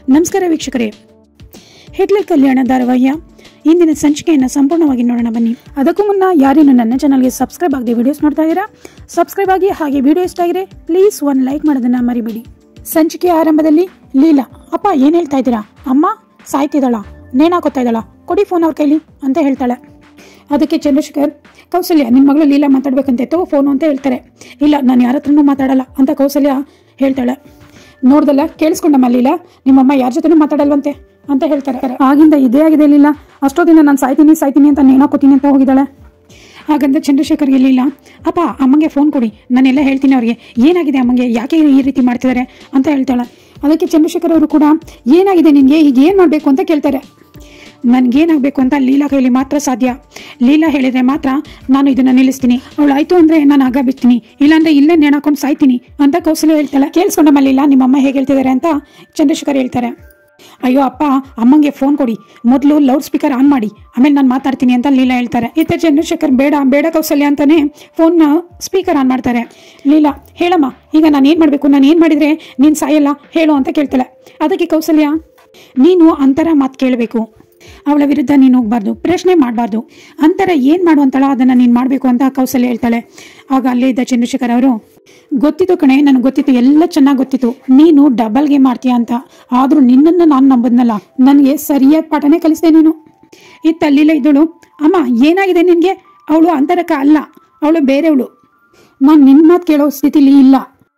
ನಮಸ್ಕಾರ ವೀಕ್ಷಕರೇ ಹಿಟ್ಲರ್ ಕಲ್ಯಾಣ ಧಾರಾವಾಹಿಯ ಇಂದಿನ ಸಂಚಿಕೆಯನ್ನು ಸಂಪೂರ್ಣವಾಗಿ ನೋಡೋಣ ಬನ್ನಿ ಅದಕ್ಕೂ ಮುನ್ನ ಯಾರೇನು ನನ್ನ ಚಾನಲ್ಗೆ ಸಬ್ಸ್ಕ್ರೈಬ್ ಆಗದೆ ವಿಡಿಯೋಸ್ ನೋಡ್ತಾ ಇದ್ದೀರಾ ಸಬ್ಸ್ಕ್ರೈಬ್ ಆಗಿ ಹಾಗೆ ವಿಡಿಯೋ ಇಷ್ಟ ಆಗಿದೆ ಪ್ಲೀಸ್ ಒನ್ ಲೈಕ್ ಮಾಡೋದನ್ನ ಮರಿಬೇಡಿ ಸಂಚಿಕೆಯ ಆರಂಭದಲ್ಲಿ ಲೀಲಾ ಅಪ್ಪ ಏನು ಹೇಳ್ತಾ ಇದ್ದೀರಾ ಅಮ್ಮ ಸಾಯ್ತಿದ್ದಾಳ ನೇಣಾಕೋತಾ ಇದ್ದಾಳ ಕೊಡಿ ಫೋನ್ ಅವ್ರ ಕೈಲಿ ಅಂತ ಹೇಳ್ತಾಳೆ ಅದಕ್ಕೆ ಚಂದ್ರಶೇಖರ್ ಕೌಸಲ್ಯ ನಿಮ್ಮ ಮಗಳು ಲೀಲಾ ಮಾತಾಡ್ಬೇಕಂತೆ ತಗೋ ಫೋನು ಅಂತ ಹೇಳ್ತಾರೆ ಇಲ್ಲ ನಾನು ಯಾರ ಹತ್ರನೂ ಮಾತಾಡಲ್ಲ ಅಂತ ಕೌಸಲ್ಯ ಹೇಳ್ತಾಳೆ ನೋಡ್ದಲ್ಲ ಕೇಳಿಸ್ಕೊಂಡಮ್ಮ ಲೀಲಾ ನಿಮ್ಮಮ್ಮ ಯಾರ ಜೊತೆನೂ ಮಾತಾಡಲ್ವಂತೆ ಅಂತ ಹೇಳ್ತಾರೆ ಆಗಿಂದ ಇದೇ ಆಗಿದೆ ಲೀಲಾ ಅಷ್ಟೋ ದಿನ ನಾನು ಸಾಯ್ತೀನಿ ಸಾಯ್ತೀನಿ ಅಂತ ನೇಣಾಕೋತೀನಿ ಅಂತ ಹೋಗಿದ್ದಾಳೆ ಹಾಗಂತ ಚಂದ್ರಶೇಖರ್ ಇರಲಿಲ್ಲ ಅಪ್ಪ ಅಮ್ಮಂಗೆ ಫೋನ್ ಕೊಡಿ ನಾನೆಲ್ಲ ಹೇಳ್ತೀನಿ ಅವ್ರಿಗೆ ಏನಾಗಿದೆ ಅಮ್ಮಂಗೆ ಯಾಕೆ ಈ ರೀತಿ ಮಾಡ್ತಿದ್ದಾರೆ ಅಂತ ಹೇಳ್ತಾಳೆ ಅದಕ್ಕೆ ಚಂದ್ರಶೇಖರ್ ಅವರು ಕೂಡ ಏನಾಗಿದೆ ನಿನಗೆ ಈಗ ಏನು ಮಾಡಬೇಕು ಅಂತ ಕೇಳ್ತಾರೆ ನನಗೇನಾಗಬೇಕು ಅಂತ ಲೀಲಾ ಕೈಲಿ ಮಾತ್ರ ಸಾಧ್ಯ ಲೀಲಾ ಹೇಳಿದ್ರೆ ಮಾತ್ರ ನಾನು ಇದನ್ನ ನಿಲ್ಲಿಸ್ತೀನಿ ಅವಳು ಆಯ್ತು ಅಂದ್ರೆ ನಾನು ಆಗ ಬಿಡ್ತೀನಿ ಇಲ್ಲಾಂದ್ರೆ ಇಲ್ಲೇ ನೇಣಾಕೊಂಡು ಸಾಯ್ತೀನಿ ಅಂತ ಕೌಸಲ್ಯ ಹೇಳ್ತಾಳೆ ಕೇಳಿಸ್ಕೊಂಡಮ್ಮ ಲೀಲಾ ನಿಮ್ಮಮ್ಮ ಹೇಗೆ ಹೇಳ್ತಿದ್ದಾರೆ ಅಂತ ಚಂದ್ರಶೇಖರ್ ಹೇಳ್ತಾರೆ ಅಯ್ಯೋ ಅಪ್ಪ ಅಮ್ಮಂಗೆ ಫೋನ್ ಕೊಡಿ ಮೊದಲು ಲೌಡ್ ಸ್ಪೀಕರ್ ಆನ್ ಮಾಡಿ ಆಮೇಲೆ ನಾನು ಮಾತಾಡ್ತೀನಿ ಅಂತ ಲೀಲಾ ಹೇಳ್ತಾರೆ ಇತ್ತ ಚಂದ್ರಶೇಖರ್ ಬೇಡ ಬೇಡ ಕೌಸಲ್ಯ ಅಂತಾನೆ ಫೋನ್ನ ಸ್ಪೀಕರ್ ಆನ್ ಮಾಡ್ತಾರೆ ಲೀಲಾ ಹೇಳಮ್ಮ ಈಗ ನಾನು ಏನು ಮಾಡಬೇಕು ನಾನು ಏನು ಮಾಡಿದರೆ ನೀನು ಸಾಯಲ್ಲ ಹೇಳು ಅಂತ ಕೇಳ್ತಾಳೆ ಅದಕ್ಕೆ ಕೌಸಲ್ಯ ನೀನು ಅಂತರ ಮಾತು ಕೇಳಬೇಕು ಅವಳ ವಿರುದ್ಧ ನೀನು ಹೋಗ್ಬಾರ್ದು ಪ್ರಶ್ನೆ ಮಾಡಬಾರ್ದು ಅಂತರ ಏನು ಮಾಡುವಂತಳ ಅದನ್ನು ನೀನು ಮಾಡಬೇಕು ಅಂತ ಕೌಸಲ್ಯ ಹೇಳ್ತಾಳೆ ಆಗ ಅಲ್ಲೇ ಇದ್ದ ಚಂದ್ರಶೇಖರ್ ಅವರು ಗೊತ್ತಿತ್ತು ಕಣೆ ನನಗೆ ಗೊತ್ತಿತ್ತು ಎಲ್ಲ ಚೆನ್ನಾಗಿ ಗೊತ್ತಿತ್ತು ನೀನು ಡಬಲ್ಗೆ ಮಾಡ್ತೀಯ ಅಂತ ಆದರೂ ನಿನ್ನನ್ನು ನಾನು ನಂಬದ್ನಲ್ಲ ನನಗೆ ಸರಿಯಾದ ಪಾಠನೇ ಕಲಿಸ್ದೆ ನೀನು ಇತ್ತ ಅಲ್ಲಿಲ್ಲ ಇದ್ದಳು ಅಮ್ಮ ಏನಾಗಿದೆ ನಿನಗೆ ಅವಳು ಅಂತರಕ ಅಲ್ಲ ಅವಳು ಬೇರೆಯವಳು ನಾನು ನಿನ್ನ ಮಾತು ಕೇಳೋ ಸ್ಥಿತಿಲಿ ಇಲ್ಲ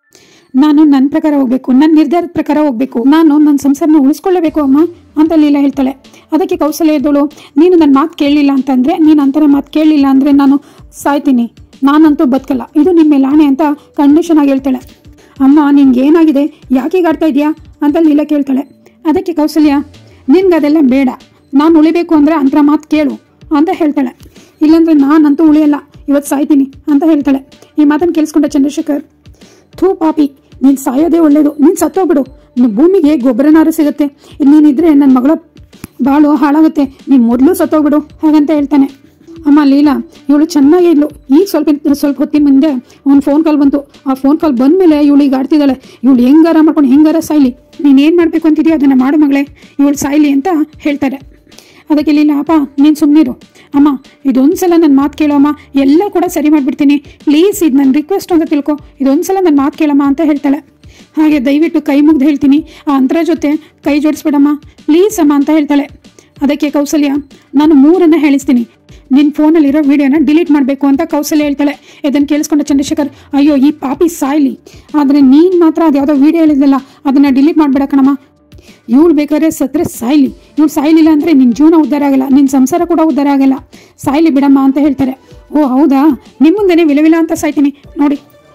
ನಾನು ನನ್ನ ಪ್ರಕಾರ ಹೋಗ್ಬೇಕು ನನ್ನ ನಿರ್ಧಾರದ ಪ್ರಕಾರ ಹೋಗ್ಬೇಕು ನಾನು ನನ್ನ ಸಂಸಾರನ ಉಳಿಸ್ಕೊಳ್ಳೇಬೇಕು ಅಮ್ಮ ಅಂತ ಲೀಲಾ ಹೇಳ್ತಾಳೆ ಅದಕ್ಕೆ ಕೌಸಲ್ಯ ಇದ್ದಳು ನೀನು ನನ್ನ ಮಾತು ಕೇಳಲಿಲ್ಲ ಅಂತಂದ್ರೆ ನೀನು ಅಂತರ ಮಾತು ಕೇಳಲಿಲ್ಲ ಅಂದ್ರೆ ನಾನು ಸಾಯ್ತೀನಿ ನಾನಂತೂ ಬದುಕಲ್ಲ ಇದು ನಿಮ್ಮ ಮೇಲೆ ಆಣೆ ಅಂತ ಕಂಡೀಷನ್ ಆಗಿ ಹೇಳ್ತಾಳೆ ಅಮ್ಮ ನಿನ್ಗೆ ಏನಾಗಿದೆ ಯಾಕೆ ಈಗ ಆಡ್ತಾ ಇದೆಯಾ ಅಂತ ಲೀಲಾ ಕೇಳ್ತಾಳೆ ಅದಕ್ಕೆ ಕೌಸಲ್ಯ ನಿನ್ಗೆ ಅದೆಲ್ಲ ಬೇಡ ನಾನು ಉಳಿಬೇಕು ಅಂದ್ರೆ ಅಂತರ ಮಾತು ಕೇಳು ಅಂತ ಹೇಳ್ತಾಳೆ ಇಲ್ಲಾಂದ್ರೆ ನಾನಂತೂ ಉಳಿಯಲ್ಲ ಇವತ್ತು ಸಾಯ್ತೀನಿ ಅಂತ ಹೇಳ್ತಾಳೆ ಈ ಮಾತನ್ನು ಕೇಳಿಸ್ಕೊಂಡ ಚಂದ್ರಶೇಖರ್ ಥೂ ಪಾಪಿ ನೀನು ಸಾಯೋದೇ ಒಳ್ಳೇದು ನೀನು ಸತ್ತೋಗ್ಬಿಡು ನೀನು ಭೂಮಿಗೆ ಗೊಬ್ಬರನಾರು ಸಿಗುತ್ತೆ ನೀನಿದ್ರೆ ನನ್ನ ಮಗಳ ಬಾಳು ಹಾಳಾಗುತ್ತೆ ನೀನು ಮೊದಲು ಸತ್ತೋಗ್ಬಿಡು ಹಾಗಂತ ಹೇಳ್ತಾನೆ ಅಮ್ಮ ಲೀಲಾ ಇವಳು ಚೆನ್ನಾಗೇ ಇದ್ಲು ಈಗ ಸ್ವಲ್ಪ ಸ್ವಲ್ಪ ಹೊತ್ತಿನ ಮುಂದೆ ಒಂದು ಫೋನ್ ಕಾಲ್ ಬಂತು ಆ ಫೋನ್ ಕಾಲ್ ಬಂದಮೇಲೆ ಇವಳು ಈಗ ಆಡ್ತಿದ್ದಾಳೆ ಇವಳು ಹೆಂಗಾರ ಮಾಡ್ಕೊಂಡು ಹೆಂಗಾರ ಸಾಯ್ಲಿ ನೀನು ಏನು ಮಾಡಬೇಕು ಅಂತಿದೆಯಾ ಅದನ್ನು ಮಾಡು ಮಗಳೇ ಇವಳು ಸಾಯ್ಲಿ ಅಂತ ಹೇಳ್ತಾರೆ ಅದಕ್ಕೆ ಲೀಲಾ ಅಪ್ಪ ನೀನು ಸುಮ್ಮನಿರು ಅಮ್ಮ ಇದೊಂದು ಸಲ ನನ್ನ ಮಾತು ಕೇಳೋ ಅಮ್ಮ ಎಲ್ಲ ಕೂಡ ಸರಿ ಮಾಡಿಬಿಡ್ತೀನಿ ಪ್ಲೀಸ್ ಇದು ನನ್ನ ರಿಕ್ವೆಸ್ಟ್ ಅಂತ ತಿಳ್ಕೊ ಇದೊಂದು ಸಲ ನನ್ನ ಮಾತು ಕೇಳಮ್ಮ ಅಂತ ಹೇಳ್ತಾಳೆ ಹಾಗೆ ದಯವಿಟ್ಟು ಕೈ ಮುಗ್ದು ಹೇಳ್ತೀನಿ ಆ ಅಂತರ ಜೊತೆ ಕೈ ಜೋಡಿಸ್ಬಿಡಮ್ಮ ಪ್ಲೀಸ್ ಅಮ್ಮ ಅಂತ ಹೇಳ್ತಾಳೆ ಅದಕ್ಕೆ ಕೌಸಲ್ಯ ನಾನು ಮೂರನ್ನು ಹೇಳಿಸ್ತೀನಿ ನಿನ್ನ ಫೋನಲ್ಲಿರೋ ವಿಡಿಯೋನ ಡಿಲೀಟ್ ಮಾಡಬೇಕು ಅಂತ ಕೌಸಲ್ಯ ಹೇಳ್ತಾಳೆ ಇದನ್ನು ಕೇಳಿಸ್ಕೊಂಡ ಚಂದ್ರಶೇಖರ್ ಅಯ್ಯೋ ಈ ಪಾಪಿ ಸಾಯ್ಲಿ ಆದರೆ ನೀನು ಮಾತ್ರ ಅದು ಯಾವುದೋ ವಿಡಿಯೋ ಹೇಳಿದ್ಲಲ್ಲ ಅದನ್ನು ಡಿಲೀಟ್ ಮಾಡಿಬಿಡ ಕಣಮ್ಮ ಇವಳು ಬೇಕಾದ್ರೆ ಸತ್ರೆ ಸಾಯ್ಲಿ ಇವಳು ಸಾಯ್ಲಿಲ್ಲ ಅಂದರೆ ನಿನ್ನ ಜೀವನ ಉದ್ಧಾರ ಆಗಲ್ಲ ನಿನ್ನ ಸಂಸಾರ ಕೂಡ ಉದ್ಧಾರ ಆಗಲ್ಲ ಸಾಯ್ಲಿ ಬಿಡಮ್ಮ ಅಂತ ಹೇಳ್ತಾರೆ ಓ ಹೌದಾ ನಿಮ್ಮ ಮುಂದೆನೇ ವಿಲವಿಲ ಅಂತ ಸಾಯ್ತೀನಿ ನೋಡಿ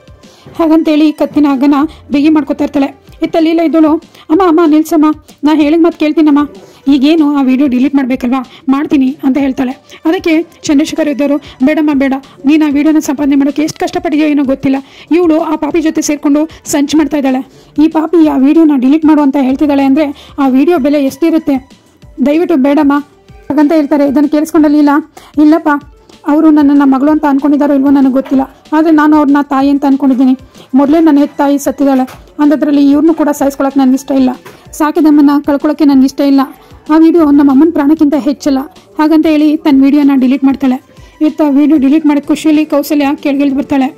ಹಾಗಂತೇಳಿ ಕತ್ತಿನ ಹಗ್ಗನ ಬಿಗಿ ಮಾಡ್ಕೊತಾ ಇರ್ತಾಳೆ ಇತ್ತ ಲೀಲ ಇದ್ದಳು ಅಮ್ಮ ಅಮ್ಮ ನಿಲ್ಸಮ್ಮ ನಾ ಹೇಳಿದ ಮತ್ತೆ ಕೇಳ್ತೀನಮ್ಮ ಈಗೇನು ಆ ವಿಡಿಯೋ ಡಿಲೀಟ್ ಮಾಡಬೇಕಲ್ವಾ ಮಾಡ್ತೀನಿ ಅಂತ ಹೇಳ್ತಾಳೆ ಅದಕ್ಕೆ ಚಂದ್ರಶೇಖರ್ ಇದ್ದವರು ಬೇಡಮ್ಮ ಬೇಡ ನೀನು ಆ ವಿಡಿಯೋನ ಸಂಪಾದನೆ ಮಾಡೋಕ್ಕೆ ಎಷ್ಟು ಕಷ್ಟಪಟ್ಟಿದೆಯೋ ಏನೋ ಗೊತ್ತಿಲ್ಲ ಇವಳು ಆ ಪಾಪಿ ಜೊತೆ ಸೇರಿಕೊಂಡು ಸಂಚು ಮಾಡ್ತಾ ಇದ್ದಾಳೆ ಈ ಪಾಪಿ ಆ ವಿಡಿಯೋನ ಡಿಲೀಟ್ ಮಾಡು ಅಂತ ಹೇಳ್ತಿದ್ದಾಳೆ ಅಂದರೆ ಆ ವಿಡಿಯೋ ಬೆಲೆ ಎಷ್ಟಿರುತ್ತೆ ದಯವಿಟ್ಟು ಬೇಡಮ್ಮ ಹಾಗಂತ ಹೇಳ್ತಾರೆ ಇದನ್ನು ಕೇಳಿಸ್ಕೊಂಡಲ್ಲಿಲ್ಲ ಇಲ್ಲಪ್ಪ ಅವರು ನನ್ನನ್ನು ಮಗಳು ಅಂತ ಅನ್ಕೊಂಡಿದ್ದಾರೋ ಇಲ್ವೋ ನನಗೆ ಗೊತ್ತಿಲ್ಲ ಆದರೆ ನಾನು ಅವ್ರನ್ನ ತಾಯಿ ಅಂತ ಅನ್ಕೊಂಡಿದ್ದೀನಿ ಮೊದಲೇ ನನ್ನ ಹೆತ್ತ ತಾಯಿ ಸತ್ತಿದ್ದಾಳೆ ಅಂಥದ್ರಲ್ಲಿ ಇವ್ರನ್ನೂ ಕೂಡ ಸಾಯಿಸ್ಕೊಳಕ್ಕೆ ನನಗೆ ಇಷ್ಟ ಇಲ್ಲ ಸಾಕಿದಮ್ಮನ ಕಳ್ಕೊಳ್ಳೋಕ್ಕೆ ನನಗೆ ಇಷ್ಟ ಇಲ್ಲ ಆ ವಿಡಿಯೋ ನಮ್ಮ ಅಮ್ಮನ ಪ್ರಾಣಕ್ಕಿಂತ ಹೆಚ್ಚಲ್ಲ ಹಾಗಂತ ಹೇಳಿ ತನ್ನ ವಿಡಿಯೋನ ಡಿಲೀಟ್ ಮಾಡ್ತಾಳೆ ಇತ್ತ ವಿಡಿಯೋ ಡಿಲೀಟ್ ಮಾಡಿದ ಖುಷಿಯಲ್ಲಿ ಕೌಸಲ್ಯ ಕೆಳಗಿಳಿದು ಬರ್ತಾಳೆ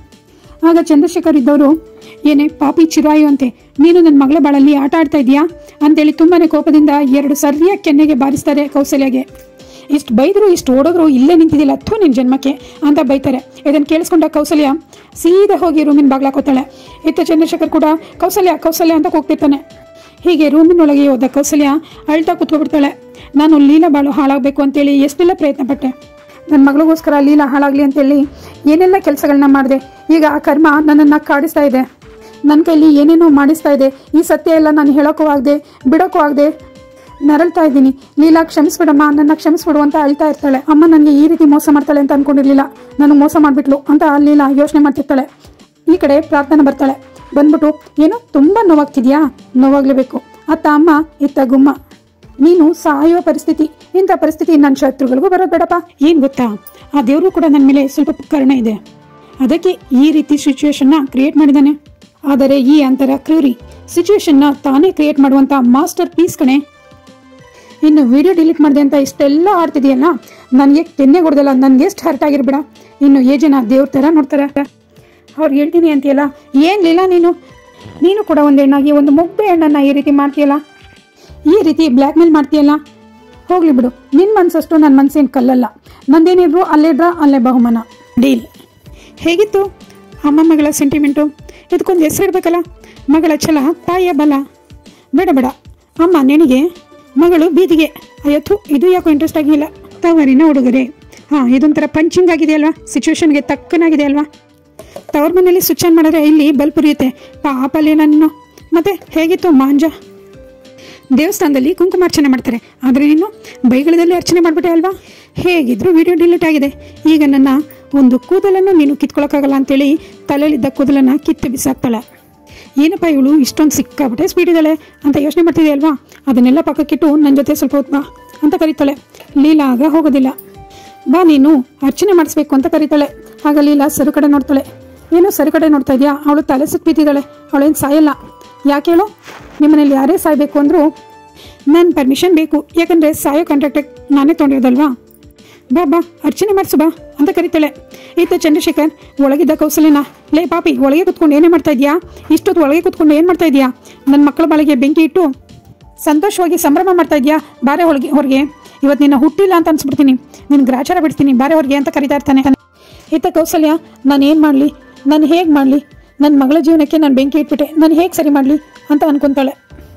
ಆಗ ಚಂದ್ರಶೇಖರ್ ಇದ್ದವರು ಏನೇ ಪಾಪಿ ಚಿರಾಯು ಅಂತೆ ನೀನು ನನ್ನ ಮಗಳ ಬಾಳಲ್ಲಿ ಆಟ ಆಡ್ತಾ ಇದೀಯಾ ಅಂತೇಳಿ ತುಂಬಾನೇ ಕೋಪದಿಂದ ಎರಡು ಸರಿಯಾಗಿ ಕೆನ್ನೆಗೆ ಬಾರಿಸ್ತಾರೆ ಕೌಸಲ್ಯಗೆ ಇಷ್ಟು ಬೈದ್ರು ಇಷ್ಟು ಓಡೋದ್ರು ಇಲ್ಲೇ ನಿಂತಿದ್ದಿಲ್ಲ ಥೂ ನಿನ್ನ ಜನ್ಮಕ್ಕೆ ಅಂತ ಬೈತಾರೆ ಇದನ್ನು ಕೇಳಿಸ್ಕೊಂಡ ಕೌಸಲ್ಯ ಸೀದಾ ಹೋಗಿ ರೂಮಿನ ಬಾಗ್ಲಾಕೋತಾಳೆ ಇತ್ತ ಚಂದ್ರಶೇಖರ್ ಕೂಡ ಕೌಸಲ್ಯ ಕೌಸಲ್ಯ ಅಂತ ಕೂಗ್ತಿರ್ತಾನೆ ಹೀಗೆ ರೂಮಿನೊಳಗೆ ಹೋದ ಕೌಸಲ್ಯ ಅಳ್ತಾ ಕೂತ್ಕೊಬಿಡ್ತಾಳೆ ನಾನು ಲೀಲಾ ಬಾಳು ಹಾಳಾಗಬೇಕು ಅಂತೇಳಿ ಎಷ್ಟೆಲ್ಲ ಪ್ರಯತ್ನ ಪಟ್ಟೆ ನನ್ನ ಮಗಳಿಗೋಸ್ಕರ ಲೀಲಾ ಹಾಳಾಗಲಿ ಅಂತೇಳಿ ಏನೆಲ್ಲ ಕೆಲಸಗಳನ್ನ ಮಾಡಿದೆ ಈಗ ಆ ಕರ್ಮ ನನ್ನನ್ನು ಕಾಡಿಸ್ತಾ ಇದೆ ನನ್ನ ಕೈಲಿ ಏನೇನೋ ಮಾಡಿಸ್ತಾ ಇದೆ ಈ ಸತ್ಯ ಎಲ್ಲ ನಾನು ಹೇಳೋಕ್ಕೂ ಆಗದೆ ಬಿಡೋಕ್ಕೂ ಆಗದೆ ನರಳ್ತಾ ಇದ್ದೀನಿ ಲೀಲಾ ಕ್ಷಮಿಸ್ಬಿಡಮ್ಮ ನನ್ನ ಕ್ಷಮಿಸ್ಬಿಡು ಅಂತ ಅಳ್ತಾ ಇರ್ತಾಳೆ ಅಮ್ಮ ನನಗೆ ಈ ರೀತಿ ಮೋಸ ಮಾಡ್ತಾಳೆ ಅಂತ ಅನ್ಕೊಂಡಿರ್ಲಿಲ್ಲ ನನಗೆ ಮೋಸ ಮಾಡಿಬಿಟ್ಲು ಅಂತ ಲೀಲಾ ಯೋಚನೆ ಮಾಡ್ತಿರ್ತಾಳೆ ಈ ಕಡೆ ಪ್ರಾರ್ಥನೆ ಬರ್ತಾಳೆ ಬಂದ್ಬಿಟ್ಟು ಏನು ತುಂಬ ನೋವಾಗ್ತಿದ್ಯಾ ನೋವಾಗ್ಲೇಬೇಕು ಅತ್ತ ಅಮ್ಮ ಇತ್ತ ಗುಮ್ಮ ನೀನು ಸಾಯುವ ಪರಿಸ್ಥಿತಿ ಇಂಥ ಪರಿಸ್ಥಿತಿ ನನ್ನ ಶತ್ರುಗಳಿಗೂ ಬರೋದು ಬೇಡಪ್ಪ ಏನು ಗೊತ್ತಾ ಆ ದೇವರು ಕೂಡ ನನ್ನ ಮೇಲೆ ಸ್ವಲ್ಪ ಕರುಣೆ ಇದೆ ಅದಕ್ಕೆ ಈ ರೀತಿ ಸಿಚುವೇಶನ್ನ ಕ್ರಿಯೇಟ್ ಮಾಡಿದ್ದಾನೆ ಆದರೆ ಈ ಅಂತರ ಕ್ರೂರಿ ಸಿಚುವೇಶನ್ನ ತಾನೇ ಕ್ರಿಯೇಟ್ ಮಾಡುವಂಥ ಮಾಸ್ಟರ್ ಪೀಸ್ ಕಣೆ ಇನ್ನು ವಿಡಿಯೋ ಡಿಲೀಟ್ ಮಾಡಿದೆ ಅಂತ ಇಷ್ಟೆಲ್ಲ ಆಡ್ತಿದೆಯಲ್ಲ ನನಗೆ ಕೆನ್ನೆ ಕೊಡ್ದಲ್ಲ ನನಗೆ ಎಷ್ಟು ಹರ್ಟ್ ಆಗಿರ್ಬೇಡ ಇನ್ನು ಏ ಜನ ದೇವ್ರ ಥರ ನೋಡ್ತಾರೆ ಅವ್ರು ಹೇಳ್ತೀನಿ ಅಂತೀಯಲ್ಲ ಏನಿಲ್ಲ ನೀನು ನೀನು ಕೂಡ ಒಂದು ಹೆಣ್ಣಾಗಿ ಒಂದು ಮುಗ್ಧ ಹೆಣ್ಣನ್ನು ಈ ರೀತಿ ಮಾಡ್ತೀಯಲ್ಲ ಈ ರೀತಿ ಬ್ಲ್ಯಾಕ್ ಮೇಲ್ ಮಾಡ್ತೀಯಲ್ಲ ಹೋಗ್ಲಿ ಬಿಡು ನಿನ್ನ ಮನ್ಸಷ್ಟು ನನ್ನ ಮನ್ಸೇನು ಕಲ್ಲಲ್ಲ ನಂದೇನಿದ್ರು ಅಲ್ಲೇ ಡ್ರಾ ಅಲ್ಲೇ ಬಹುಮಾನ ಡೀಲ್ ಹೇಗಿತ್ತು ಅಮ್ಮ ಮಗಳ ಸೆಂಟಿಮೆಂಟು ಇದಕ್ಕೊಂದು ಹೆಸರು ಇಡಬೇಕಲ್ಲ ಮಗಳ ಛಲ ತಾಯಿಯ ಬಲ ಬೇಡ ಬೇಡ ಅಮ್ಮ ನೆನಿಗೆ ಮಗಳು ಬೀದಿಗೆ ಅಯ್ಯತ್ತು ಇದು ಯಾಕೋ ಇಂಟ್ರೆಸ್ಟ್ ಆಗಿಲ್ಲ ತವರಿನ ಉಡುಗೊರೆ ಹಾಂ ಇದೊಂಥರ ಪಂಚಿಂಗ್ ಆಗಿದೆ ಅಲ್ವಾ ಸಿಚುವೇಶನ್ಗೆ ತಕ್ಕನಾಗಿದೆ ಅಲ್ವಾ ತವ್ರ ಮನೇಲಿ ಸ್ವಿಚ್ ಆನ್ ಮಾಡಿದ್ರೆ ಇಲ್ಲಿ ಬಲ್ಪ್ ಉರಿಯುತ್ತೆ ಪಾಪಲ್ಲಿ ನನ್ನ ಮತ್ತೆ ಹೇಗಿತ್ತು ಮಾಂಜ ದೇವಸ್ಥಾನದಲ್ಲಿ ಕುಂಕುಮಾರ್ಚನೆ ಮಾಡ್ತಾರೆ ಆದರೆ ನೀನು ಬೈಗಳದಲ್ಲಿ ಅರ್ಚನೆ ಮಾಡಿಬಿಟ್ಟೆ ಅಲ್ವಾ ಹೇಗಿದ್ರು ವಿಡಿಯೋ ಡಿಲೀಟ್ ಆಗಿದೆ ಈಗ ನನ್ನ ಒಂದು ಕೂದಲನ್ನು ನೀನು ಕಿತ್ಕೊಳ್ಳೋಕ್ಕಾಗಲ್ಲ ಅಂತೇಳಿ ತಲೆಯಲ್ಲಿದ್ದ ಕೂದಲನ್ನು ಕಿತ್ತು ಬಿಸಾಕ್ತಾಳೆ ಏನಪ್ಪ ಇವಳು ಇಷ್ಟೊಂದು ಸಿಕ್ಕಾಬಿಟ್ಟೆ ಸ್ಪೀಡ್ ಇದ್ದಾಳೆ ಅಂತ ಯೋಚನೆ ಮಾಡ್ತಿದ್ದೆ ಅಲ್ವಾ ಅದನ್ನೆಲ್ಲ ಪಕ್ಕಕ್ಕಿಟ್ಟು ನನ್ನ ಜೊತೆ ಸ್ವಲ್ಪ ಹೊತ್ತು ಬಾ ಅಂತ ಕರೀತಾಳೆ ಲೀಲಾ ಆಗ ಹೋಗೋದಿಲ್ಲ ಬಾ ನೀನು ಅರ್ಚನೆ ಮಾಡಿಸ್ಬೇಕು ಅಂತ ಕರೀತಾಳೆ ಆಗ ಲೀಲಾ ಸರಿ ಕಡೆ ನೋಡ್ತಾಳೆ ಏನು ಸರಿ ಕಡೆ ನೋಡ್ತಾ ಇದೆಯಾ ಅವಳು ತಲೆ ಸುತ್ತ ಬಿದ್ದಿದ್ದಾಳೆ ಅವಳೇನು ಸಾಯಲ್ಲ ಯಾಕೆ ಹೇಳು ನಿಮ್ಮನೇಲಿ ಯಾರೇ ಸಾಯಬೇಕು ಅಂದರೂ ನನ್ನ ಪರ್ಮಿಷನ್ ಬೇಕು ಯಾಕಂದರೆ ಸಾಯೋ ಕಾಂಟ್ರಾಕ್ಟ್ ನಾನೇ ತೊಗೊಂಡಿರೋದಲ್ವಾ ಬಾ ಬಾ ಅರ್ಚನೆ ಮಾಡಿಸು ಬಾ ಅಂತ ಕರೀತಾಳೆ ಈತ ಚಂದ್ರಶೇಖರ್ ಒಳಗಿದ್ದ ಕೌಸಲ್ಯನ ಲೇ ಪಾಪಿ ಒಳಗೆ ಕುತ್ಕೊಂಡು ಏನೇ ಮಾಡ್ತಾ ಇದೀಯಾ ಇಷ್ಟೊತ್ತು ಒಳಗೆ ಕುತ್ಕೊಂಡು ಏನು ಮಾಡ್ತಾ ಇದೀಯಾ ನನ್ನ ಮಕ್ಕಳ ಬಾಳಿಗೆ ಬೆಂಕಿ ಇಟ್ಟು ಸಂತೋಷವಾಗಿ ಸಂಭ್ರಮ ಮಾಡ್ತಾ ಇದೀಯಾ ಬಾರೆ ಹೊರಗೆ ಹೊರಗೆ ಇವತ್ತು ನಿನ್ನ ಹುಟ್ಟಿಲ್ಲ ಅಂತ ಅನ್ಸ್ಬಿಡ್ತೀನಿ ನಿನ್ನ ಗ್ರಾಚಾರ ಬಿಡ್ತೀನಿ ಬಾರೆ ಹೊರಗೆ ಅಂತ ಕರಿತಾ ಇರ್ತಾನೆ ಈತ ಕೌಸಲ್ಯ ನಾನು ಏನು ಮಾಡಲಿ ನಾನು ಹೇಗೆ ಮಾಡಲಿ ನನ್ನ ಮಗಳ ಜೀವನಕ್ಕೆ ನಾನು ಬೆಂಕಿ ಇಟ್ಬಿಟ್ಟೆ ನಾನು ಹೇಗೆ ಸರಿ ಮಾಡಲಿ ಅಂತ ಅನ್ಕೊಂತಾಳೆ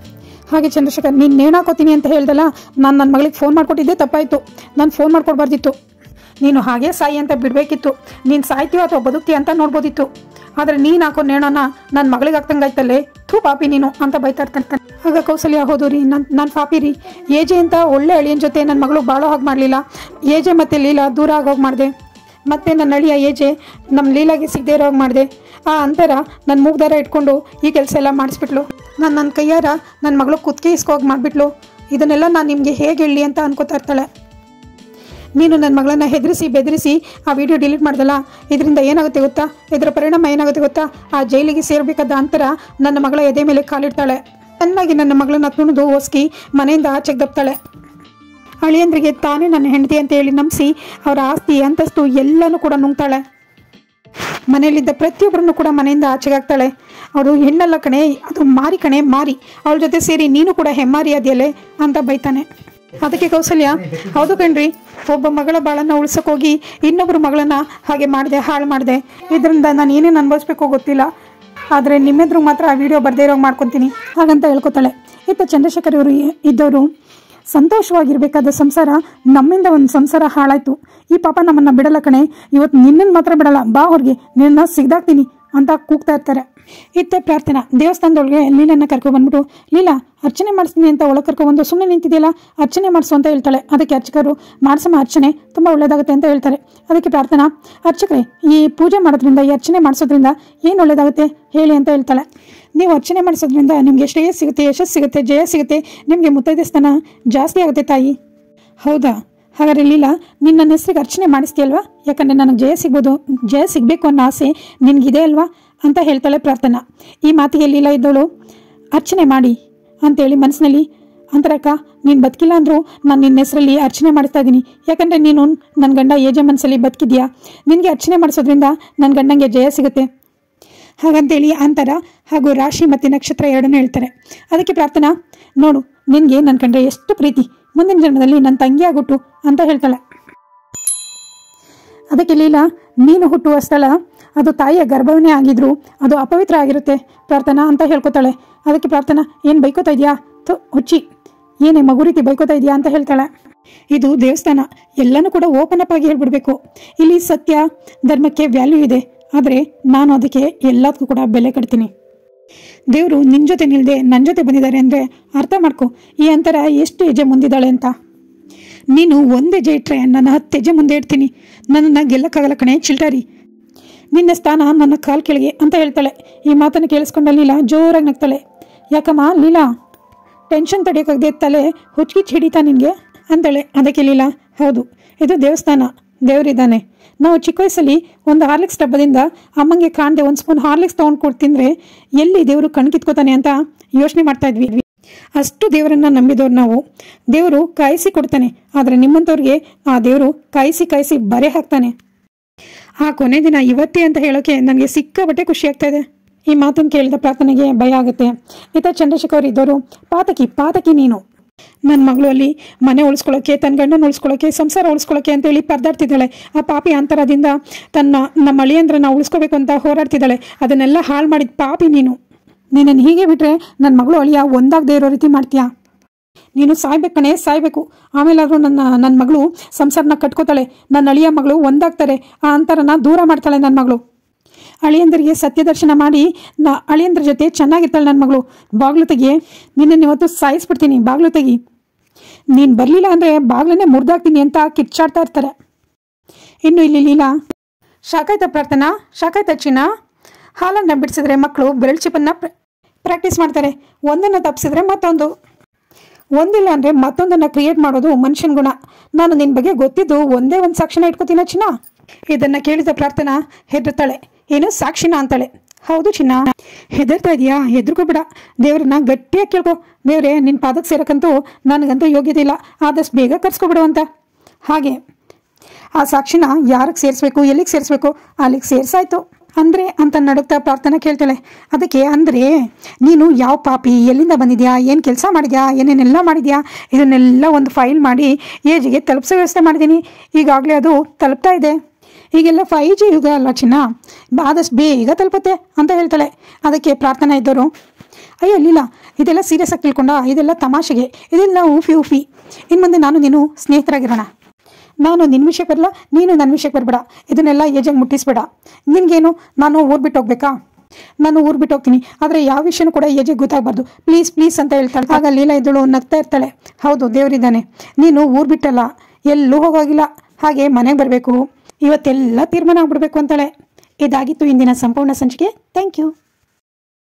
ಹಾಗೆ ಚಂದ್ರಶೇಖರ್ ನೀನು ನೇಣಾಕೋತೀನಿ ಅಂತ ಹೇಳ್ದಲ್ಲ ನಾನು ನನ್ನ ಮಗಳಿಗೆ ಫೋನ್ ಮಾಡಿಕೊಟ್ಟಿದ್ದೆ ತಪ್ಪಾಯಿತು ನಾನು ಫೋನ್ ಮಾಡ್ಕೊಡ್ಬಾರ್ದಿತ್ತು ನೀನು ಹಾಗೆ ಸಾಯಿ ಅಂತ ಬಿಡಬೇಕಿತ್ತು ನೀನು ಸಾಯ್ತೀಯೋ ಅಥವಾ ಬದುಕ್ತೀಯ ಅಂತ ನೋಡ್ಬೋದಿತ್ತು ಆದರೆ ನೀನು ಹಾಕೋ ನೇಣನ ನನ್ನ ಮಗಳಿಗೆ ಹಾಕ್ದಂಗಾಯ್ತಲ್ಲೇ ಥೂ ಪಾಪಿ ನೀನು ಅಂತ ಬೈತಾ ಇರ್ತಾನೆ ಆಗ ಕೌಸಲ್ಯ ಹೌದು ರೀ ನನ್ನ ನಾನು ಪಾಪಿ ರೀ ಏಜೆ ಅಂತ ಒಳ್ಳೆ ಅಳಿಯನ ಜೊತೆ ನನ್ನ ಮಗಳು ಬಾಳೋ ಹಾಗೆ ಮಾಡಲಿಲ್ಲ ಏಜೆ ಮತ್ತು ಲೀಲಾ ದೂರ ಆಗೋಗಿ ಮಾಡಿದೆ ಮತ್ತೆ ನನ್ನ ಅಳಿಯ ಏಜೆ ನಮ್ಮ ಲೀಲಾಗೆ ಸಿಗದೆ ಇರೋ ಹಾಗೆ ಮಾಡಿದೆ ಆ ಅಂತರ ನನ್ನ ಮೂಗ್ದಾರ ಇಟ್ಕೊಂಡು ಈ ಕೆಲಸ ಎಲ್ಲ ಮಾಡಿಸ್ಬಿಟ್ಲು ನಾನು ನನ್ನ ಕೈಯಾರ ನನ್ನ ಮಗಳು ಕುತ್ತಿಗೆ ಇಸ್ಕೋಗಿ ಮಾಡಿಬಿಟ್ಲು ಇದನ್ನೆಲ್ಲ ನಾನು ನಿಮಗೆ ಹೇಗೆ ಹೇಳಲಿ ಅಂತ ಅನ್ಕೋತಾ ಇರ್ತಾಳೆ ನೀನು ನನ್ನ ಮಗಳನ್ನ ಹೆದರಿಸಿ ಬೆದರಿಸಿ ಆ ವಿಡಿಯೋ ಡಿಲೀಟ್ ಮಾಡ್ದಲ್ಲ ಇದರಿಂದ ಏನಾಗುತ್ತೆ ಗೊತ್ತಾ ಇದರ ಪರಿಣಾಮ ಏನಾಗುತ್ತೆ ಗೊತ್ತಾ ಆ ಜೈಲಿಗೆ ಸೇರಬೇಕಾದ ಅಂತರ ನನ್ನ ಮಗಳ ಎದೆ ಮೇಲೆ ಕಾಲಿಡ್ತಾಳೆ ಚೆನ್ನಾಗಿ ನನ್ನ ಮಗಳನ್ನ ತುಣಿದು ಒಸ್ಕಿ ಮನೆಯಿಂದ ಆಚೆಗೆ ದಪ್ತಾಳೆ ಅಳಿಯಂದ್ರಿಗೆ ತಾನೇ ನನ್ನ ಹೆಂಡತಿ ಅಂತ ಹೇಳಿ ನಂಬಿಸಿ ಅವರ ಆಸ್ತಿ ಅಂತಸ್ತು ಎಲ್ಲನೂ ಕೂಡ ನುಂಗ್ತಾಳೆ ಮನೆಯಲ್ಲಿದ್ದ ಪ್ರತಿಯೊಬ್ಬರನ್ನು ಕೂಡ ಮನೆಯಿಂದ ಆಚೆಗಾಗ್ತಾಳೆ ಅವಳು ಹೆಣ್ಣಲ್ಲ ಕಣೆ ಅದು ಮಾರಿ ಕಣೆ ಮಾರಿ ಅವಳ ಜೊತೆ ಸೇರಿ ನೀನು ಕೂಡ ಹೆಮ್ಮಾರಿ ಅದೆಯಲ್ಲೇ ಅಂತ ಬೈತಾನೆ ಅದಕ್ಕೆ ಕೌಸಲ್ಯ ಹೌದು ಕಣ್ರಿ ಒಬ್ಬ ಮಗಳ ಬಾಳನ್ನ ಉಳ್ಸೋಕೋಗಿ ಇನ್ನೊಬ್ಬರ ಮಗಳನ್ನ ಹಾಗೆ ಮಾಡಿದೆ ಹಾಳು ಮಾಡಿದೆ ಇದರಿಂದ ನಾನು ಏನೇನು ಅನುಭವಿಸ್ಬೇಕೋ ಗೊತ್ತಿಲ್ಲ ಆದರೆ ನಿಮ್ಮೆದ್ರು ಮಾತ್ರ ಆ ವಿಡಿಯೋ ಬರ್ದೇ ಇರೋ ಮಾಡ್ಕೊತೀನಿ ಹಾಗಂತ ಹೇಳ್ಕೊತಾಳೆ ಇತ್ತ ಚಂದ್ರಶೇಖರ್ ಇವರು ಇದ್ದವರು ಸಂತೋಷವಾಗಿರ್ಬೇಕಾದ ಸಂಸಾರ ನಮ್ಮಿಂದ ಒಂದು ಸಂಸಾರ ಹಾಳಾಯ್ತು ಈ ಪಾಪ ನಮ್ಮನ್ನ ಬಿಡಲ್ಲ ಕಣೆ ಇವತ್ತು ನಿನ್ನನ್ನು ಮಾತ್ರ ಬಿಡಲ್ಲ ಬಾ ಹೊರಗೆ ನಿನ್ನ ಸಿಗ್ದಾಕ್ತೀನಿ ಅಂತ ಕೂಗ್ತಾ ಇರ್ತಾರೆ ಇತ್ತ ಪ್ರಾರ್ಥನಾ ದೇವಸ್ಥಾನದೊಳಗೆ ಲೀಲನ್ನ ಕರ್ಕೊ ಬಂದ್ಬಿಟ್ಟು ಲೀಲಾ ಅರ್ಚನೆ ಮಾಡಿಸ್ತೀನಿ ಅಂತ ಒಳಗೆ ಕರ್ಕೊಬಂದು ಸುಮ್ಮನೆ ನಿಂತಿದೆಯಲ್ಲ ಅರ್ಚನೆ ಮಾಡಿಸು ಅಂತ ಹೇಳ್ತಾಳೆ ಅದಕ್ಕೆ ಅರ್ಚಕರು ಮಾಡಿಸಮ್ಮ ಅರ್ಚನೆ ತುಂಬ ಒಳ್ಳೇದಾಗುತ್ತೆ ಅಂತ ಹೇಳ್ತಾರೆ ಅದಕ್ಕೆ ಪ್ರಾರ್ಥನಾ ಅರ್ಚಕರೇ ಈ ಪೂಜೆ ಮಾಡೋದ್ರಿಂದ ಈ ಅರ್ಚನೆ ಮಾಡಿಸೋದ್ರಿಂದ ಏನು ಒಳ್ಳೇದಾಗುತ್ತೆ ಹೇಳಿ ಅಂತ ಹೇಳ್ತಾಳೆ ನೀವು ಅರ್ಚನೆ ಮಾಡಿಸೋದ್ರಿಂದ ನಿಮಗೆ ಶ್ರೇಯಸ್ ಸಿಗುತ್ತೆ ಯಶಸ್ಸು ಸಿಗುತ್ತೆ ಜಯ ಸಿಗುತ್ತೆ ನಿಮಗೆ ಮುತ್ತೈದೆ ಸ್ಥಾನ ಜಾಸ್ತಿ ಆಗುತ್ತೆ ತಾಯಿ ಹೌದಾ ಹಾಗಾದ್ರೆ ಲೀಲಾ ನೀನು ನನ್ನ ಹೆಸರಿಗೆ ಅರ್ಚನೆ ಮಾಡಿಸ್ತೀಯಲ್ವಾ ಯಾಕಂದರೆ ನನಗೆ ಜಯ ಸಿಗ್ಬೋದು ಜಯ ಸಿಗಬೇಕು ಅನ್ನೋ ಆಸೆ ನಿನಗಿದೆ ಅಲ್ವಾ ಅಂತ ಹೇಳ್ತಾಳೆ ಪ್ರಾರ್ಥನಾ ಈ ಮಾತಿಗೆ ಲೀಲಾ ಇದ್ದವಳು ಅರ್ಚನೆ ಮಾಡಿ ಅಂತೇಳಿ ಮನಸ್ಸಿನಲ್ಲಿ ಅಂತರಕ್ಕ ನೀನು ಬದುಕಿಲ್ಲ ಅಂದರೂ ನಾನು ನಿನ್ನ ಹೆಸರಲ್ಲಿ ಅರ್ಚನೆ ಮಾಡಿಸ್ತಾ ಇದ್ದೀನಿ ಯಾಕಂದರೆ ನೀನು ನನ್ನ ಗಂಡ ಏಜೆ ಮನಸ್ಸಲ್ಲಿ ಬದುಕಿದ್ಯಾ ನಿನಗೆ ಅರ್ಚನೆ ಮಾಡಿಸೋದ್ರಿಂದ ನನ್ನ ಗಂಡಂಗೆ ಜಯ ಸಿಗುತ್ತೆ ಹಾಗಂತೇಳಿ ಅಂತರ ಹಾಗೂ ರಾಶಿ ಮತ್ತು ನಕ್ಷತ್ರ ಎರಡನ್ನೂ ಹೇಳ್ತಾರೆ ಅದಕ್ಕೆ ಪ್ರಾರ್ಥನಾ ನೋಡು ನಿನಗೆ ನನ್ನ ಕಂಡ್ರೆ ಎಷ್ಟು ಪ್ರೀತಿ ಮುಂದಿನ ಜನ್ಮದಲ್ಲಿ ನನ್ನ ತಂಗಿ ಆಗುಟ್ಟು ಅಂತ ಹೇಳ್ತಾಳೆ ಅದಕ್ಕೆ ಲೀಲಾ ನೀನು ಹುಟ್ಟುವ ಸ್ಥಳ ಅದು ತಾಯಿಯ ಗರ್ಭವನ್ನೇ ಆಗಿದ್ರು ಅದು ಅಪವಿತ್ರ ಆಗಿರುತ್ತೆ ಪ್ರಾರ್ಥನಾ ಅಂತ ಹೇಳ್ಕೊತಾಳೆ ಅದಕ್ಕೆ ಪ್ರಾರ್ಥನಾ ಏನು ಬೈಕೋತಾ ಇದೆಯಾ ಥು ಹುಚ್ಚಿ ಏನೇ ಮಗು ರೀತಿ ಬೈಕೋತಾ ಇದೆಯಾ ಅಂತ ಹೇಳ್ತಾಳೆ ಇದು ದೇವಸ್ಥಾನ ಎಲ್ಲನೂ ಕೂಡ ಓಪನ್ ಅಪ್ ಆಗಿ ಹೇಳ್ಬಿಡ್ಬೇಕು ಇಲ್ಲಿ ಸತ್ಯ ಧರ್ಮಕ್ಕೆ ವ್ಯಾಲ್ಯೂ ಇದೆ ಆದರೆ ನಾನು ಅದಕ್ಕೆ ಎಲ್ಲದಕ್ಕೂ ಕೂಡ ಬೆಲೆ ಕಟ್ತೀನಿ ದೇವರು ನಿನ್ನ ಜೊತೆ ನಿಲ್ಲದೆ ನನ್ನ ಜೊತೆ ಬಂದಿದ್ದಾರೆ ಅಂದರೆ ಅರ್ಥ ಮಾಡ್ಕೊ ಈ ಅಂತರ ಎಷ್ಟು ಹೆಜ್ಜೆ ಮುಂದಿದ್ದಾಳೆ ಅಂತ ನೀನು ಒಂದು ಹೆಜ್ಜೆ ಇಟ್ಟರೆ ನನ್ನ ಹತ್ತು ಹೆಜ್ಜೆ ಮುಂದೆ ಇಡ್ತೀನಿ ನನ್ನನ್ನು ಗೆಲ್ಲಕ್ಕಾಗಲ್ಲ ಕಣೆ ಚಿಲ್ಟಾರಿ ನಿನ್ನ ಸ್ಥಾನ ನನ್ನ ಕಾಲು ಕೆಳಗೆ ಅಂತ ಹೇಳ್ತಾಳೆ ಈ ಮಾತನ್ನು ಕೇಳಿಸ್ಕೊಂಡ ಲೀಲಾ ಜೋರಾಗಿ ನಗ್ತಾಳೆ ಯಾಕಮ್ಮ ಲೀಲಾ ಟೆನ್ಷನ್ ತಡೆಯೋಕ್ಕಾಗದೆ ತಲೆ ಹುಚ್ಕಿಚ್ಚಿ ಹಿಡಿತಾ ನಿನಗೆ ಅಂತಾಳೆ ಅದಕ್ಕೆ ಲೀಲಾ ಹೌದು ಇದು ದೇವಸ್ಥಾನ ದೇವರಿದ್ದಾನೆ ನಾವು ಚಿಕ್ಕ ವಯಸ್ಸಲ್ಲಿ ಒಂದು ಹಾರ್ಲಿಕ್ಸ್ ಡಬ್ಬದಿಂದ ಅಮ್ಮಂಗೆ ಕಾಣದೆ ಒಂದು ಸ್ಪೂನ್ ಹಾರ್ಲಿಕ್ಸ್ ತೊಗೊಂಡು ಕೊಟ್ಟು ತಿಂದರೆ ಎಲ್ಲಿ ದೇವರು ಕಣ್ ಕಿತ್ಕೋತಾನೆ ಅಂತ ಯೋಚನೆ ಮಾಡ್ತಾ ಇದ್ವಿ ಅಷ್ಟು ದೇವರನ್ನ ನಂಬಿದವ್ರು ನಾವು ದೇವರು ಕಾಯಿಸಿ ಕೊಡ್ತಾನೆ ಆದರೆ ನಿಮ್ಮಂಥವ್ರಿಗೆ ಆ ದೇವರು ಕಾಯಿಸಿ ಕಾಯಿಸಿ ಬರೆ ಹಾಕ್ತಾನೆ ಆ ಕೊನೆ ದಿನ ಇವತ್ತೇ ಅಂತ ಹೇಳೋಕೆ ನನಗೆ ಸಿಕ್ಕಾಬಟ್ಟೆ ಖುಷಿ ಆಗ್ತಾ ಇದೆ ಈ ಮಾತನ್ನು ಕೇಳಿದ ಪ್ರಾರ್ಥನೆಗೆ ಭಯ ಆಗುತ್ತೆ ಇತ ಚಂದ್ರಶೇಖರ್ ಇದ್ದವರು ಪಾತಕಿ ಪಾತಕಿ ನೀನು ನನ್ನ ಮಗಳು ಅಲ್ಲಿ ಮನೆ ಉಳಿಸ್ಕೊಳ್ಳೋಕೆ ತನ್ನ ಗಂಡನ ಉಳಿಸ್ಕೊಳ್ಳೋಕೆ ಸಂಸಾರ ಉಳಿಸ್ಕೊಳ್ಳೋಕೆ ಅಂತೇಳಿ ಪರದಾಡ್ತಿದ್ದಾಳೆ ಆ ಪಾಪಿ ಅಂತರದಿಂದ ತನ್ನ ನಮ್ಮ ಅಳಿಯಂದ್ರನ್ನ ಉಳಿಸ್ಕೋಬೇಕು ಅಂತ ಹೋರಾಡ್ತಿದ್ದಾಳೆ ಅದನ್ನೆಲ್ಲ ಹಾಳು ಮಾಡಿದ ಪಾಪಿ ನೀನು ನಿನ್ನನ್ನು ಹೀಗೆ ಬಿಟ್ಟರೆ ನನ್ನ ಮಗಳು ಅಳಿಯ ಒಂದಾಗದೇ ಇರೋ ರೀತಿ ಮಾಡ್ತೀಯಾ ನೀನು ಸಾಯ್ಬೇಕು ಕಣೆ ಸಾಯ್ಬೇಕು ಆಮೇಲಾದರೂ ನನ್ನ ನನ್ನ ಮಗಳು ಸಂಸಾರನ ಕಟ್ಕೋತಾಳೆ ನನ್ನ ಅಳಿಯ ಮಗಳು ಒಂದಾಗ್ತಾರೆ ಆ ಅಂತರನ ದೂರ ಮಾಡ್ತಾಳೆ ನನ್ನ ಮಗಳು ಅಳಿಯಂದರಿಗೆ ಸತ್ಯ ದರ್ಶನ ಮಾಡಿ ನಾ ಅಳಿಯಂದ್ರ ಜೊತೆ ಚೆನ್ನಾಗಿರ್ತಾಳೆ ನನ್ನ ಮಗಳು ಬಾಗ್ಲು ತೆಗಿ ನಿನ್ನನ್ನು ಇವತ್ತು ಸಾಯಿಸ್ಬಿಡ್ತೀನಿ ಬಾಗ್ಲು ತೆಗಿ ನೀನು ಬರಲಿಲ್ಲ ಅಂದರೆ ಬಾಗ್ಲನ್ನೇ ಮುರಿದಾಕ್ತೀನಿ ಅಂತ ಕಿಚ್ಚಾಡ್ತಾ ಇರ್ತಾರೆ ಇನ್ನು ಇಲ್ಲಿ ಲೀಲಾ ಶಾಕಾಯ್ತ ಪ್ರಾರ್ಥನಾ ಶಾಕಾಯ್ತ ಚಿನ್ನ ಹಾಲನ್ನು ಬಿಡಿಸಿದ್ರೆ ಮಕ್ಕಳು ಬೆರಳು ಚಿಪ್ಪನ್ನು ಪ್ರಾಕ್ಟೀಸ್ ಮಾಡ್ತಾರೆ ಒಂದನ್ನು ತಪ್ಪಿಸಿದ್ರೆ ಮತ್ತೊಂದು ಒಂದಿಲ್ಲ ಅಂದರೆ ಮತ್ತೊಂದನ್ನು ಕ್ರಿಯೇಟ್ ಮಾಡೋದು ಮನುಷ್ಯನ ಗುಣ ನಾನು ನಿನ್ನ ಬಗ್ಗೆ ಗೊತ್ತಿದ್ದು ಒಂದೇ ಒಂದು ಸಾಕ್ಷಿನ ಇಟ್ಕೋತೀನ ಚಿನ್ನ ಇದನ್ನು ಕೇಳಿದ ಪ್ರಾರ್ಥನಾ ಹೆದರ್ತಾಳೆ ಏನು ಸಾಕ್ಷಿನ ಅಂತಾಳೆ ಹೌದು ಚಿನ್ನ ಹೆದರ್ತಾ ಇದೆಯಾ ಹೆದರ್ಕೋಬೇಡ ದೇವ್ರನ್ನ ಗಟ್ಟಿಯಾಗಿ ಕೇಳ್ಕೊ ದೇವ್ರೆ ನಿನ್ನ ಪಾದಕ್ಕೆ ಸೇರಕ್ಕಂತೂ ನನಗಂತೂ ಯೋಗ್ಯತೆ ಇಲ್ಲ ಆದಷ್ಟು ಬೇಗ ಕರ್ಸ್ಕೊಬಿಡು ಅಂತ ಹಾಗೆ ಆ ಸಾಕ್ಷಿನ ಯಾರಿಗೆ ಸೇರಿಸ್ಬೇಕು ಎಲ್ಲಿಗೆ ಸೇರಿಸ್ಬೇಕು ಅಲ್ಲಿಗೆ ಸೇರ್ಸಾಯ್ತು ಅಂದರೆ ಅಂತ ನಡುತ್ತಾ ಪ್ರಾರ್ಥನೆ ಕೇಳ್ತಾಳೆ ಅದಕ್ಕೆ ಅಂದರೆ ನೀನು ಯಾವ ಪಾಪಿ ಎಲ್ಲಿಂದ ಬಂದಿದ್ಯಾ ಏನು ಕೆಲಸ ಮಾಡಿದ್ಯಾ ಏನೇನೆಲ್ಲ ಮಾಡಿದ್ಯಾ ಇದನ್ನೆಲ್ಲ ಒಂದು ಫೈಲ್ ಮಾಡಿ ಏಜಿಗೆ ತಲುಪಿಸೋ ವ್ಯವಸ್ಥೆ ಮಾಡಿದ್ದೀನಿ ಈಗಾಗಲೇ ಅದು ತಲುಪ್ತಾ ಇದೆ ಈಗೆಲ್ಲ ಫೈ ಜಿ ಯುಗ ಅಲ್ಲ ಚಿನ್ನ ಆದಷ್ಟು ಬೇಗ ತಲುಪುತ್ತೆ ಅಂತ ಹೇಳ್ತಾಳೆ ಅದಕ್ಕೆ ಪ್ರಾರ್ಥನಾ ಇದ್ದವರು ಅಯ್ಯೋ ಇಲ್ಲ ಇದೆಲ್ಲ ಸೀರಿಯಸ್ ಆಗಿ ತಿಳ್ಕೊಂಡ ಇದೆಲ್ಲ ತಮಾಷೆಗೆ ಇದೆಲ್ಲ ಊಫಿ ಊಫಿ ಇನ್ನು ಮುಂದೆ ನಾನು ನೀನು ಸ್ನೇಹಿತರಾಗಿರೋಣ ನಾನು ನಿನ್ನ ವಿಷಯಕ್ಕೆ ಬರಲ್ಲ ನೀನು ನನ್ನ ವಿಷಯಕ್ಕೆ ಬರಬೇಡ ಇದನ್ನೆಲ್ಲ ಏಜಾಗಿ ಮುಟ್ಟಿಸ್ಬೇಡ ನಿನಗೇನು ನಾನು ಊರು ಬಿಟ್ಟು ಹೋಗ್ಬೇಕಾ ನಾನು ಊರು ಬಿಟ್ಟು ಹೋಗ್ತೀನಿ ಆದರೆ ಯಾವ ವಿಷಯನೂ ಕೂಡ ಏಜಿಗೆ ಗೊತ್ತಾಗಬಾರ್ದು ಪ್ಲೀಸ್ ಪ್ಲೀಸ್ ಅಂತ ಹೇಳ್ತಾಳೆ ಆಗ ಲೀಲಾ ಇದ್ದಳು ನಗ್ತಾ ಇರ್ತಾಳೆ ಹೌದು ದೇವರಿದ್ದಾನೆ ನೀನು ಊರು ಬಿಟ್ಟಲ್ಲ ಎಲ್ಲೂ ಹೋಗೋಗಿಲ್ಲ ಹಾಗೆ ಮನೆಗೆ ಬರಬೇಕು ಇವತ್ತೆಲ್ಲ ತೀರ್ಮಾನ ಆಗ್ಬಿಡ್ಬೇಕು ಅಂತಾಳೆ ಇದಾಗಿತ್ತು ಇಂದಿನ ಸಂಪೂರ್ಣ ಸಂಚಿಕೆ ಥ್ಯಾಂಕ್ ಯು